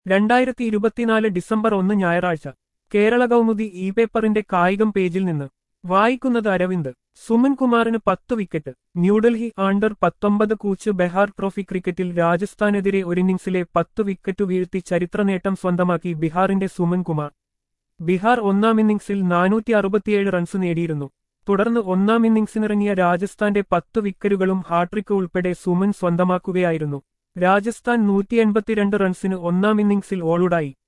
രണ്ടായിരത്തി ഇരുപത്തിനാല് ഡിസംബർ ഒന്ന് ഞായറാഴ്ച കേരള കൗമുദി ഇ പേപ്പറിന്റെ കായികം പേജിൽ നിന്ന് വായിക്കുന്നത് അരവിന്ദ് സുമൻ കുമാറിന് പത്ത് വിക്കറ്റ് ന്യൂഡൽഹി അണ്ടർ പത്തൊമ്പത് കൂച്ച് ബെഹാർ ട്രോഫി ക്രിക്കറ്റിൽ രാജസ്ഥാനെതിരെ ഒരിന്നിംഗ്സിലെ പത്ത് വിക്കറ്റ് വീഴ്ത്തി ചരിത്ര നേട്ടം സ്വന്തമാക്കി ബിഹാറിന്റെ സുമൻ കുമാർ ബിഹാർ ഒന്നാം ഇന്നിംഗ്സിൽ നാനൂറ്റി അറുപത്തിയേഴ് റൺസ് നേടിയിരുന്നു തുടർന്ന് ഒന്നാം ഇന്നിംഗ്സിനിറങ്ങിയ രാജസ്ഥാന്റെ പത്ത് വിക്കറ്റുകളും ഹാട്രിക്ക് ഉൾപ്പെടെ സുമൻ സ്വന്തമാക്കുകയായിരുന്നു രാജസ്ഥാൻ നൂറ്റി എൺപത്തിരണ്ട് റൺസിന് ഒന്നാം ഇന്നിംഗ്സിൽ ഓളുടായി